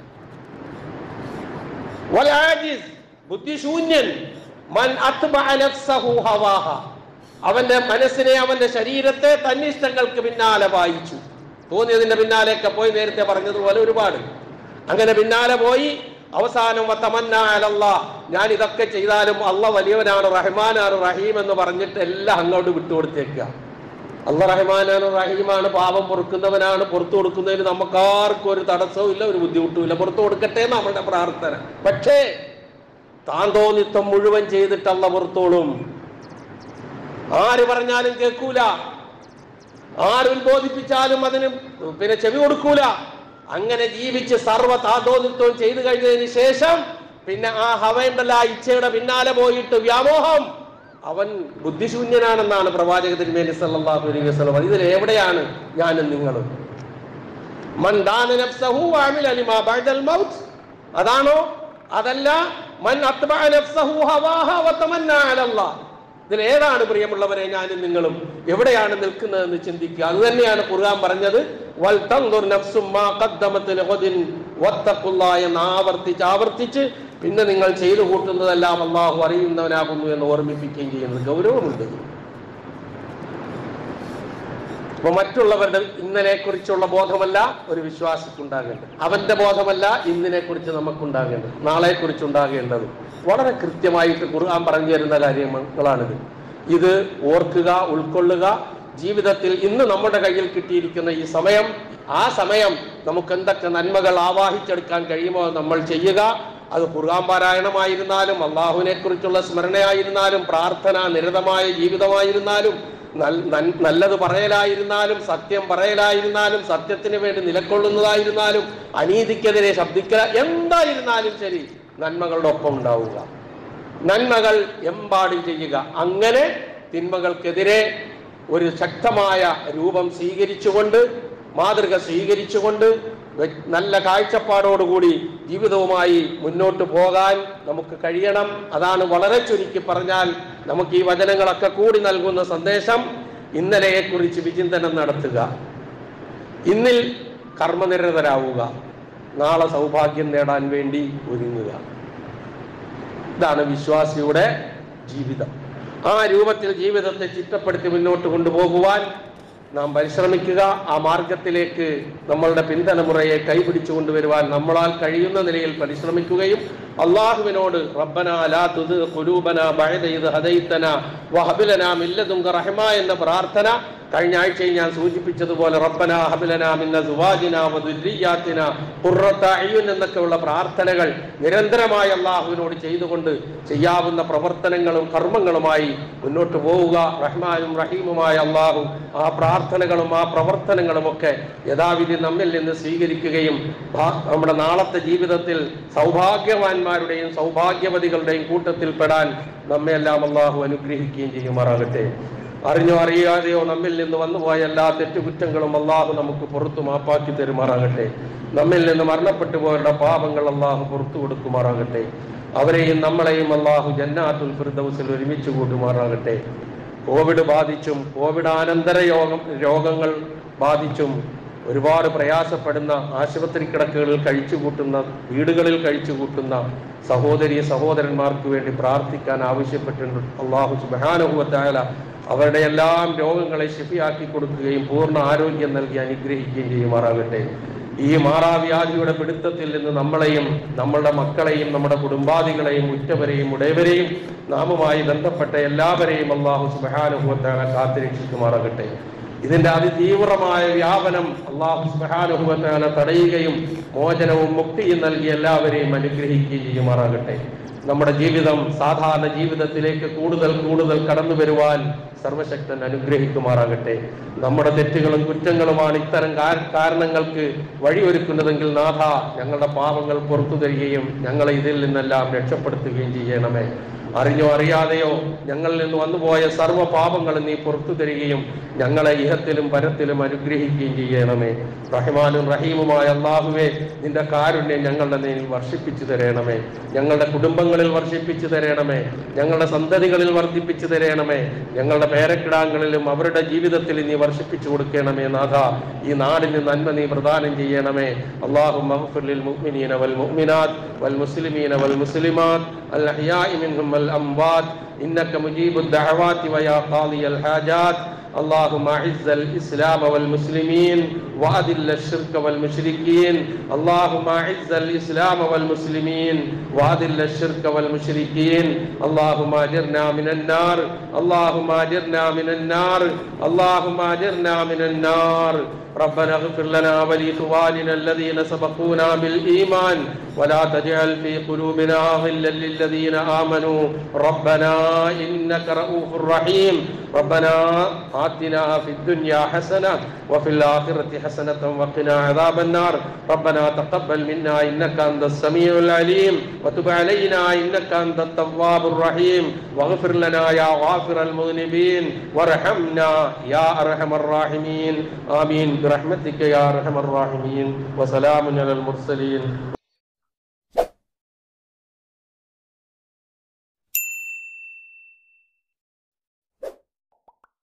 വലാജിസ് ബുദ്ധിശൂന്യൻ മൻ അത്ബഅ നഫ്സഹു ഹവാഹ അവന്റെ മനസ്സിനെ അവന്റെ ശരീരത്തെ തന്നിഷ്ടങ്ങൾക്ക് പിന്നാലെ വായിച്ചു തോന്നിയതിന്റെ പിന്നാലെയൊക്കെ പോയി നേരത്തെ പറഞ്ഞതുപോലെ ഒരുപാട് അങ്ങനെ പിന്നാലെ പോയി അവസാനം വത്തമന്ന അലല്ലാ ഞാൻ ഇതൊക്കെ ചെയ്താലും അള്ള വലിയവനാണ് റഹ്മാനാണ് റഹീം എന്ന് പറഞ്ഞിട്ട് എല്ലാം അങ്ങോട്ട് വിട്ടുകൊടുത്തേക്കുക അള്ള റഹ്മാനാണ് റഹീമാണ് പാപം പൊറുക്കുന്നവനാണ് പുറത്തു കൊടുക്കുന്നതിന് നമുക്കാർക്കും ഒരു തടസ്സവും ഇല്ല ഒരു ബുദ്ധിമുട്ടും ഇല്ല പുറത്തു കൊടുക്കട്ടെ നമ്മുടെ പ്രാർത്ഥന പക്ഷേ താൻ തോന്നിത്വം മുഴുവൻ ചെയ്തിട്ട് അള്ള പുറത്തോളും ആര് പറഞ്ഞാലും കേൾക്കൂല ആര് ഉത്ബോധിപ്പിച്ചാലും അതിന് പിന്നെ ചെവി കൊടുക്കൂല അങ്ങനെ ജീവിച്ച് സർവ്വ താതോന്നിത്വം ചെയ്തു കഴിഞ്ഞതിന് ശേഷം പിന്നെ ആ ഹവയുണ്ടല്ല ആ ഇച്ഛയുടെ പിന്നാലെ പോയിട്ട് വ്യാമോഹം അവൻ ബുദ്ധിശൂന്യനാണെന്നാണ് പ്രവാചക തിരുമേനി സല്ലല്ലാഹു അലൈഹി വസല്ലം ഇതിൽ എവിടെയാണ് ഞാനും നിങ്ങളും മൻ ദാന നഫ്സഹു വഅമില ലിമാ ബഅദൽ മൗത്ത് അതാണോ അതല്ല മൻ അത്ബഅ നഫ്സഹു ഹവാഹ വതമന്ന അലല്ലാഹ് ഇതിൽ ഏതാണ് പ്രിയമുള്ളവരെ ഞാനും നിങ്ങളും എവിടെയാണ് നിൽക്കുന്നതെന്ന് ചിന്തിക്കുക അത് തന്നെയാണ് ഖുർആൻ പറഞ്ഞത് വൽ തൻദുർ നഫ്സും മാ ഖദ്ദമത് ലഗദിൻ വത്തഖുല്ലാഹ എന്ന് ആവർത്തിച്ച് ആവർത്തിച്ച് പിന്നെ നിങ്ങൾ ചെയ്തു കൂട്ടുന്നതെല്ലാം അള്ളാഹു അറിയുന്നവനാകുന്നു എന്ന് ഓർമ്മിപ്പിക്കുകയും ചെയ്യുന്നത് ഗൗരവമുണ്ട് അപ്പൊ മറ്റുള്ളവരുടെ ഇന്നലെ കുറിച്ചുള്ള ബോധമല്ല ഒരു വിശ്വാസിക്ക് ഉണ്ടാകേണ്ടത് അവന്റെ ബോധമല്ല ഇന്നിനെ കുറിച്ച് നമുക്കുണ്ടാകേണ്ടത് നാളെ കുറിച്ച് ഉണ്ടാകേണ്ടത് വളരെ കൃത്യമായിട്ട് ഖുർആൻ പറഞ്ഞു തരുന്ന കാര്യങ്ങളാണിത് ഇത് ഓർക്കുക ഉൾക്കൊള്ളുക ജീവിതത്തിൽ ഇന്ന് നമ്മുടെ കയ്യിൽ കിട്ടിയിരിക്കുന്ന ഈ സമയം ആ സമയം നമുക്ക് എന്തൊക്കെ നന്മകൾ ആവാഹിച്ചെടുക്കാൻ കഴിയുമോ നമ്മൾ ചെയ്യുക അത് ഖുർആൻ പാരായണമായിരുന്നാലും അള്ളാഹുവിനെ കുറിച്ചുള്ള സ്മരണയായിരുന്നാലും പ്രാർത്ഥന നിരതമായ ജീവിതമായിരുന്നാലും നൽ- നൻ- നല്ലത് പറയലായിരുന്നാലും സത്യം പറയലായിരുന്നാലും സത്യത്തിന് വേണ്ടി നിലകൊള്ളുന്നതായിരുന്നാലും അനീതിക്കെതിരെ ശബ്ദിക്കല എന്തായിരുന്നാലും ശരി നന്മകളുടെ ഒപ്പം ഉണ്ടാവുക നന്മകൾ എമ്പാടും ചെയ്യുക അങ്ങനെ തിന്മകൾക്കെതിരെ ഒരു ശക്തമായ രൂപം സ്വീകരിച്ചുകൊണ്ട് മാതൃക സ്വീകരിച്ചുകൊണ്ട് വ്യ- നല്ല കാഴ്ചപ്പാടോടുകൂടി ജീവിതവുമായി മുന്നോട്ട് പോകാൻ നമുക്ക് കഴിയണം അതാണ് വളരെ ചുരുക്കി പറഞ്ഞാൽ നമുക്ക് ഈ വചനങ്ങളൊക്കെ കൂടി നൽകുന്ന സന്ദേശം ഇന്നലെയെക്കുറിച്ച് വിചിന്തനം നടത്തുക ഇന്നിൽ കർമ്മനിരതരാവുക നാളെ സൗഭാഗ്യം നേടാൻ വേണ്ടി ഒരുങ്ങുക ഇതാണ് വിശ്വാസിയുടെ ജീവിതം ആ രൂപത്തിൽ ജീവിതത്തെ ചിട്ടപ്പെടുത്തി മുന്നോട്ട് കൊണ്ടുപോകുവാൻ നാം പരിശ്രമിക്കുക ആ മാർഗത്തിലേക്ക് നമ്മളുടെ പിന്തലമുറയെ കൈപിടിച്ചു കൊണ്ടുവരുവാൻ നമ്മളാൽ കഴിയുന്ന നിലയിൽ പരിശ്രമിക്കുകയും അള്ളാഹുവിനോട് റബ്ബന ലാ തുദ് ഖുലൂബന ബഅദ ഇദ് ഹദൈതന വഹബ് ലനാ മിൻ ലദുൻക റഹ്മ എന്ന പ്രാർത്ഥന കഴിഞ്ഞ ആഴ്ചയിൽ ഞാൻ സൂചിപ്പിച്ചതുപോലെ റബ്ബന ഹബിലന മിന്ന സുവാജിന വദുരിയാത്തിന ഖുർറത അയ്യുൻ എന്നൊക്കെയുള്ള പ്രാർത്ഥനകൾ നിരന്തരമായി അള്ളാഹുവിനോട് ചെയ്തുകൊണ്ട് ചെയ്യാവുന്ന പ്രവർത്തനങ്ങളും കർമ്മങ്ങളുമായി മുന്നോട്ട് പോവുക റഹ്മാനും റഹീമുമായ അള്ളാഹു ആ പ്രാർത്ഥനകളും ആ പ്രവർത്തനങ്ങളും ഒക്കെ യഥാവിധി നമ്മിൽ നിന്ന് സ്വീകരിക്കുകയും ഭാ- നമ്മുടെ നാളത്തെ ജീവിതത്തിൽ സൗഭാഗ്യവാന്മാരുടെയും സൗഭാഗ്യവതികളുടെയും കൂട്ടത്തിൽ പെടാൻ നമ്മെല്ലാം അള്ളാഹു അനുഗ്രഹിക്കുകയും ചെയ്യുമാറാകട്ടെ അറിഞ്ഞോ അറിയാതെയോ നമ്മിൽ നിന്ന് വന്നുപോയ എല്ലാ തെറ്റുകുറ്റങ്ങളും അള്ളാഹു നമുക്ക് പുറത്തു മാപ്പാക്കി തരുമാറാകട്ടെ നമ്മിൽ നിന്ന് മരണപ്പെട്ടു പോയവരുടെ പാപങ്ങൾ അള്ളാഹു പുറത്തു കൊടുക്കുമാറാകട്ടെ അവരെയും നമ്മളെയും അള്ളാഹു ജന്നാത്തുൽ ഫിർദൗസിൽ ഒരുമിച്ച് കൂട്ടുമാറാകട്ടെ കോവിഡ് ബാധിച്ചും കോവിഡ് ആനന്തര യോഗം രോഗങ്ങൾ ബാധിച്ചും ഒരുപാട് പ്രയാസപ്പെടുന്ന ആശുപത്രി കിടക്കുകളിൽ കഴിച്ചുകൂട്ടുന്ന വീടുകളിൽ കഴിച്ചുകൂട്ടുന്ന സഹോദരി സഹോദരന്മാർക്ക് വേണ്ടി പ്രാർത്ഥിക്കാൻ ആവശ്യപ്പെട്ടിട്ടുണ്ട് അള്ളാഹു സുബാനുഭവത്തായ അവരുടെ എല്ലാം രോഗങ്ങളെ ശിഫിയാക്കി കൊടുക്കുകയും പൂർണ്ണ ആരോഗ്യം നൽകി അനുഗ്രഹിക്കുകയും ചെയ്യുമാറാകട്ടെ ഈ മാറാവ്യാധിയുടെ പിടുത്തത്തിൽ നിന്ന് നമ്മളെയും നമ്മളുടെ മക്കളെയും നമ്മുടെ കുടുംബാദികളെയും ഉറ്റവരെയും ഉടയവരെയും നാമുമായി ബന്ധപ്പെട്ട എല്ലാവരെയും അള്ളാഹു സുബാനുഭവത്താണ് കാത്തിരക്ഷിക്കുമാറാകട്ടെ ഇതിന്റെ അതിതീവ്രമായ വ്യാപനം അള്ളാഹു സുബാനുഭവത്താണ് തടയുകയും മോചനവും മുക്തിയും നൽകി എല്ലാവരെയും അനുഗ്രഹിക്കുകയും ചെയ്യുമാറാകട്ടെ നമ്മുടെ ജീവിതം സാധാരണ ജീവിതത്തിലേക്ക് കൂടുതൽ കൂടുതൽ കടന്നു വരുവാൻ സർവശക്തൻ അനുഗ്രഹിക്കുമാറാകട്ടെ നമ്മുടെ തെറ്റുകളും കുറ്റങ്ങളുമാണ് ഇത്തരം കാര- കാരണങ്ങൾക്ക് വഴിയൊരുക്കുന്നതെങ്കിൽ നാഥ ഞങ്ങളുടെ പാപങ്ങൾ പുറത്തു തരികയും ഞങ്ങളെ ഇതിൽ നിന്നെല്ലാം രക്ഷപ്പെടുത്തുകയും ചെയ്യണമേ അറിഞ്ഞോ അറിയാതെയോ ഞങ്ങളിൽ നിന്ന് വന്നുപോയ സർവ്വ പാപങ്ങളും നീ പുറത്തു തരികയും ഞങ്ങളെ ഇഹത്തിലും പരത്തിലും അനുഗ്രഹിക്കുകയും ചെയ്യണമേ റഹ്മാനും റഹീമുമായ അള്ളാഹുവേ നിന്റെ കാരുണ്യം ഞങ്ങളുടെ നേരിൽ വർഷിപ്പിച്ചു തരണമേ ഞങ്ങളുടെ കുടുംബങ്ങളിൽ വർഷിപ്പിച്ചു തരണമേ ഞങ്ങളുടെ സന്തതികളിൽ വർദ്ധിപ്പിച്ചു തരണമേ ഞങ്ങളുടെ പേരക്കിടാങ്ങളിലും അവരുടെ ജീവിതത്തിൽ നീ വർഷിപ്പിച്ചു കൊടുക്കണമേ നാഥ ഈ നാടിന് നന്മ നീ പ്രദാനം ചെയ്യണമേ അള്ളാഹു മഹഫുലിൽ മുഅ്മിനീന വൽ മുഅ്മിനാത്ത് വൽ മുസ്ലിമീന വൽ മുസ്ലിമാത്ത് അൽ അഹ്യാഇ മിൻഹും വൽ അംവാത്ത് إنك مجيب الدعوات ويا قاضي الحاجات اللهم اعز الاسلام والمسلمين واذل الشرك والمشركين اللهم اعز الاسلام والمسلمين واذل الشرك والمشركين اللهم اجرنا من النار اللهم اجرنا من النار اللهم اجرنا من النار ربنا اغفر لنا ولإخواننا الذين سبقونا بالإيمان ولا تجعل في قلوبنا غلا للذين آمنوا ربنا إنك رؤوف رحيم ربنا آتنا في الدنيا حسنة وفي الآخرة حسنة وقنا عذاب النار ربنا تقبل منا إنك أنت السميع العليم وتب علينا إنك أنت التواب الرحيم واغفر لنا يا غافر المذنبين وارحمنا يا أرحم الراحمين آمين برحمتك يا أرحم الراحمين وسلام على المرسلين